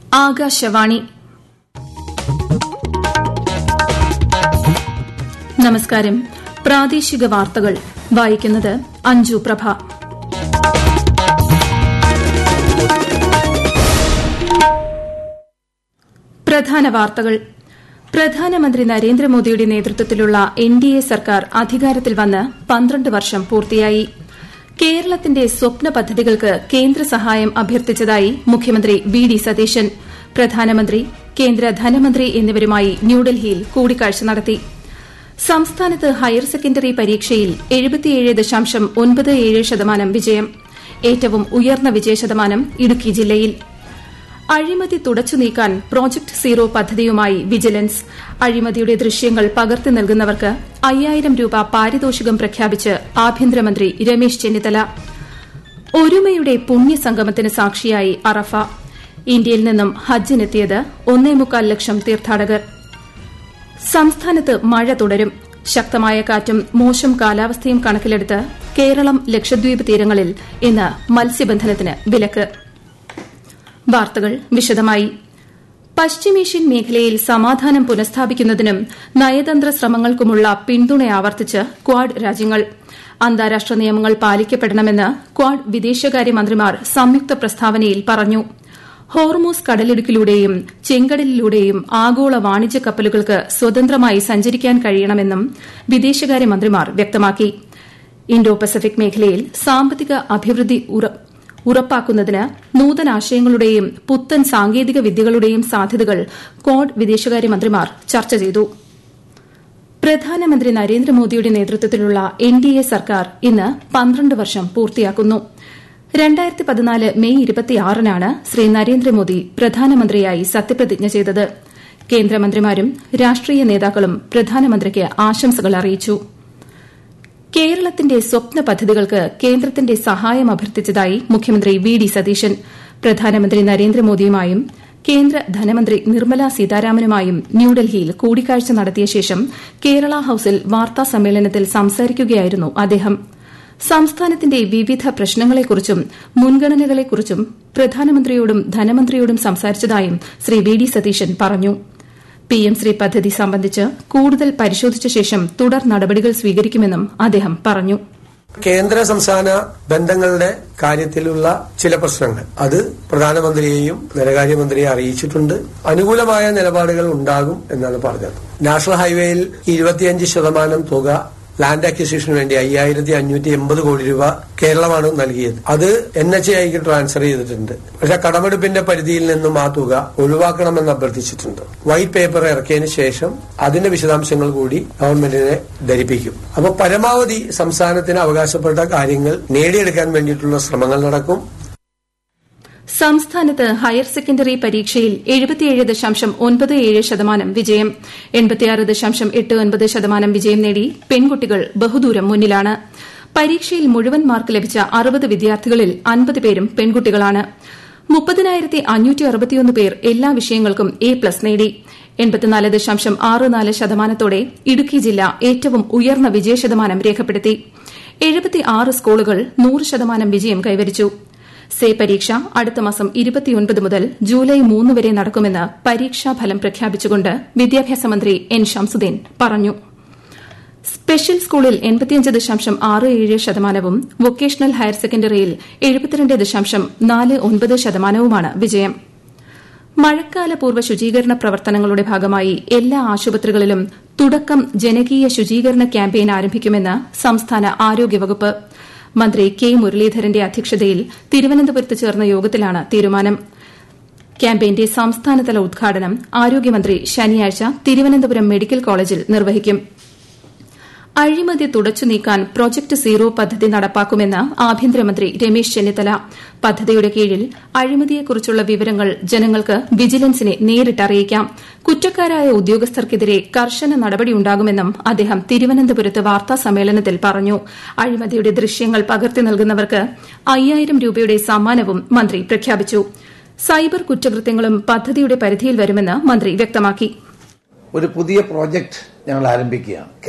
ആകാശവാണി നമസ്കാരം പ്രാദേശിക വാർത്തകൾ വായിക്കുന്നത് അഞ്ജു പ്രഭ പ്രധാന വാർത്തകൾ പ്രധാനമന്ത്രി നരേന്ദ്രമോദിയുടെ നേതൃത്വത്തിലുള്ള എൻ ഡി എ സർക്കാർ അധികാരത്തിൽ വന്ന് പന്ത്രണ്ട് വർഷം പൂർത്തിയായി കേരളത്തിന്റെ സ്വപ്ന പദ്ധതികൾക്ക് കേന്ദ്ര സഹായം അഭ്യർത്ഥിച്ചതായി മുഖ്യമന്ത്രി വി ഡി സതീശൻ പ്രധാനമന്ത്രി കേന്ദ്ര ധനമന്ത്രി എന്നിവരുമായി ന്യൂഡൽഹിയിൽ കൂടിക്കാഴ്ച നടത്തി സംസ്ഥാനത്ത് ഹയർ സെക്കൻഡറി പരീക്ഷയിൽ എഴുപത്തിയേഴ് ദശാംശം ഒൻപത് ഏഴ് ശതമാനം വിജയം ഏറ്റവും ഉയർന്ന വിജയശതമാനം ഇടുക്കി ജില്ലയിൽ അഴിമതി തുടച്ചു നീക്കാൻ പ്രോജക്ട് സീറോ പദ്ധതിയുമായി വിജിലൻസ് അഴിമതിയുടെ ദൃശ്യങ്ങൾ പകർത്തി നൽകുന്നവർക്ക് അയ്യായിരം രൂപ പാരിതോഷികം പ്രഖ്യാപിച്ച് ആഭ്യന്തരമന്ത്രി രമേശ് ചെന്നിത്തല ഒരുമയുടെ പുണ്യസംഗമത്തിന് സാക്ഷിയായി അറഫ ഇന്ത്യയിൽ നിന്നും ഹജ്ജിനെത്തിയത് ഒന്നേമുക്കാൽ ലക്ഷം തീർത്ഥാടകർ സംസ്ഥാനത്ത് മഴ തുടരും ശക്തമായ കാറ്റും മോശം കാലാവസ്ഥയും കണക്കിലെടുത്ത് കേരളം ലക്ഷദ്വീപ് തീരങ്ങളിൽ ഇന്ന് മത്സ്യബന്ധനത്തിന് വിലക്ക് വാർത്തകൾ വിശദമായി പശ്ചിമേഷ്യൻ മേഖലയിൽ സമാധാനം പുനഃസ്ഥാപിക്കുന്നതിനും നയതന്ത്ര ശ്രമങ്ങൾക്കുമുള്ള പിന്തുണ ആവർത്തിച്ച് ക്വാഡ് രാജ്യങ്ങൾ അന്താരാഷ്ട്ര നിയമങ്ങൾ പാലിക്കപ്പെടണമെന്ന് ക്വാഡ് വിദേശകാര്യമന്ത്രിമാർ സംയുക്ത പ്രസ്താവനയിൽ പറഞ്ഞു ഹോർമൂസ് കടലിടുക്കിലൂടെയും ചെങ്കടലിലൂടെയും ആഗോള വാണിജ്യ കപ്പലുകൾക്ക് സ്വതന്ത്രമായി സഞ്ചരിക്കാൻ കഴിയണമെന്നും വിദേശകാര്യമന്ത്രിമാർ വ്യക്തമാക്കി ഇന്തോ പസഫിക് മേഖലയിൽ സാമ്പത്തിക അഭിവൃദ്ധി ഉറപ്പാക്കുന്നതിന് നൂതനാശയങ്ങളുടെയും പുത്തൻ സാങ്കേതിക വിദ്യകളുടെയും സാധ്യതകൾ ക്വാഡ് വിദേശകാര്യമന്ത്രിമാർ ചർച്ച ചെയ്തു പ്രധാനമന്ത്രി നരേന്ദ്രമോദിയുടെ നേതൃത്വത്തിലുള്ള എൻ ഡി എ സർക്കാർ ഇന്ന് പന്ത്രണ്ട് വർഷം പൂർത്തിയാക്കുന്നു രണ്ടായിരത്തി പതിനാല് മെയ് ഇരുപത്തിയാറിനാണ് ശ്രീ നരേന്ദ്രമോദി പ്രധാനമന്ത്രിയായി സത്യപ്രതിജ്ഞ ചെയ്തത് കേന്ദ്രമന്ത്രിമാരും രാഷ്ട്രീയ നേതാക്കളും പ്രധാനമന്ത്രിക്ക് ആശംസകൾ അറിയിച്ചു കേരളത്തിന്റെ സ്വപ്ന പദ്ധതികൾക്ക് കേന്ദ്രത്തിന്റെ സഹായം അഭ്യർത്ഥിച്ചതായി മുഖ്യമന്ത്രി വി ഡി സതീശൻ പ്രധാനമന്ത്രി നരേന്ദ്രമോദിയുമായും കേന്ദ്ര ധനമന്ത്രി നിർമ്മല സീതാരാമനുമായും ന്യൂഡൽഹിയിൽ കൂടിക്കാഴ്ച നടത്തിയ ശേഷം കേരള ഹൌസിൽ വാർത്താ സമ്മേളനത്തിൽ സംസാരിക്കുകയായിരുന്നു അദ്ദേഹം സംസ്ഥാനത്തിന്റെ വിവിധ പ്രശ്നങ്ങളെക്കുറിച്ചും മുൻഗണനകളെക്കുറിച്ചും പ്രധാനമന്ത്രിയോടും ധനമന്ത്രിയോടും സംസാരിച്ചതായും ശ്രീ വി ഡി സതീശൻ പറഞ്ഞു പിഎം ശ്രീ പദ്ധതി സംബന്ധിച്ച് കൂടുതൽ പരിശോധിച്ച ശേഷം തുടർ നടപടികൾ സ്വീകരിക്കുമെന്നും അദ്ദേഹം പറഞ്ഞു കേന്ദ്ര സംസ്ഥാന ബന്ധങ്ങളുടെ കാര്യത്തിലുള്ള ചില പ്രശ്നങ്ങൾ അത് പ്രധാനമന്ത്രിയെയും ധനകാര്യമന്ത്രിയെ അറിയിച്ചിട്ടുണ്ട് അനുകൂലമായ നിലപാടുകൾ ഉണ്ടാകും എന്നാണ് പറഞ്ഞത് നാഷണൽ ഹൈവേയിൽ ഇരുപത്തിയഞ്ച് ശതമാനം തുക ലാൻഡ് അക്വിസിഷന് വേണ്ടി അയ്യായിരത്തി അഞ്ഞൂറ്റി എൺപത് കോടി രൂപ കേരളമാണ് നൽകിയത് അത് എൻ എച്ച് ഐക്ക് ട്രാൻസ്ഫർ ചെയ്തിട്ടുണ്ട് പക്ഷെ കടമെടുപ്പിന്റെ പരിധിയിൽ നിന്നും ആ തുക ഒഴിവാക്കണമെന്ന് അഭ്യർത്ഥിച്ചിട്ടുണ്ട് വൈറ്റ് പേപ്പർ ഇറക്കിയതിന് ശേഷം അതിന്റെ വിശദാംശങ്ങൾ കൂടി ഗവൺമെന്റിനെ ധരിപ്പിക്കും അപ്പോൾ പരമാവധി സംസ്ഥാനത്തിന് അവകാശപ്പെട്ട കാര്യങ്ങൾ നേടിയെടുക്കാൻ വേണ്ടിയിട്ടുള്ള ശ്രമങ്ങൾ നടക്കും സംസ്ഥാനത്ത് ഹയർ സെക്കൻഡറി പരീക്ഷയിൽ എഴുപത്തിയേഴ് ദശാംശം ഒൻപത് ഏഴ് ശതമാനം വിജയം എൺപത്തിയാറ് ദശാംശം എട്ട് ഒൻപത് ശതമാനം വിജയം നേടി പെൺകുട്ടികൾ ബഹുദൂരം മുന്നിലാണ് പരീക്ഷയിൽ മുഴുവൻ മാർക്ക് ലഭിച്ച അറുപത് വിദ്യാർത്ഥികളിൽ അൻപത് പേരും പെൺകുട്ടികളാണ് മുപ്പതിനായിരത്തി അഞ്ഞൂറ്റി അറുപത്തിയൊന്ന് പേർ എല്ലാ വിഷയങ്ങൾക്കും എ പ്ലസ് നേടി എൺപത്തിനാല് ദശാംശം ആറ് നാല് ശതമാനത്തോടെ ഇടുക്കി ജില്ല ഏറ്റവും ഉയർന്ന വിജയശതമാനം രേഖപ്പെടുത്തി എഴുപത്തിയാറ് സ്കൂളുകൾ നൂറ് ശതമാനം വിജയം കൈവരിച്ചു സേ പരീക്ഷ അടുത്ത മാസം ഇരുപത്തിയൊൻപത് മുതൽ ജൂലൈ മൂന്ന് വരെ നടക്കുമെന്ന് പരീക്ഷാഫലം പ്രഖ്യാപിച്ചുകൊണ്ട് വിദ്യാഭ്യാസ മന്ത്രി എൻ ഷംസുദ്ദീൻ പറഞ്ഞു സ്പെഷ്യൽ സ്കൂളിൽ എൺപത്തിയഞ്ച് ദശാംശം ആറ് ഏഴ് ശതമാനവും വൊക്കേഷണൽ ഹയർ സെക്കൻഡറിയിൽ എഴുപത്തിരണ്ട് ദശാംശം നാല് ഒൻപത് ശതമാനവുമാണ് വിജയം മഴക്കാലപൂർവ്വ ശുചീകരണ പ്രവർത്തനങ്ങളുടെ ഭാഗമായി എല്ലാ ആശുപത്രികളിലും തുടക്കം ജനകീയ ശുചീകരണ ക്യാമ്പയിൻ ആരംഭിക്കുമെന്ന് സംസ്ഥാന ആരോഗ്യവകുപ്പ് മന്ത്രി കെ മുരളീധരന്റെ അധ്യക്ഷതയിൽ തിരുവനന്തപുരത്ത് ചേർന്ന യോഗത്തിലാണ് തീരുമാനം ക്യാമ്പയിന്റെ സംസ്ഥാനതല ഉദ്ഘാടനം ആരോഗ്യമന്ത്രി ശനിയാഴ്ച തിരുവനന്തപുരം മെഡിക്കൽ കോളേജിൽ നിർവഹിക്കും അഴിമതി തുടച്ചു നീക്കാൻ പ്രോജക്ട് സീറോ പദ്ധതി നടപ്പാക്കുമെന്ന് ആഭ്യന്തരമന്ത്രി രമേശ് ചെന്നിത്തല പദ്ധതിയുടെ കീഴിൽ അഴിമതിയെക്കുറിച്ചുള്ള വിവരങ്ങൾ ജനങ്ങൾക്ക് വിജിലൻസിനെ നേരിട്ടറിയിക്കാം കുറ്റക്കാരായ ഉദ്യോഗസ്ഥർക്കെതിരെ കർശന നടപടിയുണ്ടാകുമെന്നും അദ്ദേഹം തിരുവനന്തപുരത്ത് വാർത്താ സമ്മേളനത്തിൽ പറഞ്ഞു അഴിമതിയുടെ ദൃശ്യങ്ങൾ പകർത്തി നൽകുന്നവർക്ക് അയ്യായിരം രൂപയുടെ സമ്മാനവും മന്ത്രി പ്രഖ്യാപിച്ചു സൈബർ കുറ്റകൃത്യങ്ങളും പദ്ധതിയുടെ പരിധിയിൽ വരുമെന്ന് മന്ത്രി വ്യക്തമാക്കി ഒരു പുതിയ പ്രോജക്ട് ഞങ്ങൾ ആരംഭിക്കുകയാണ്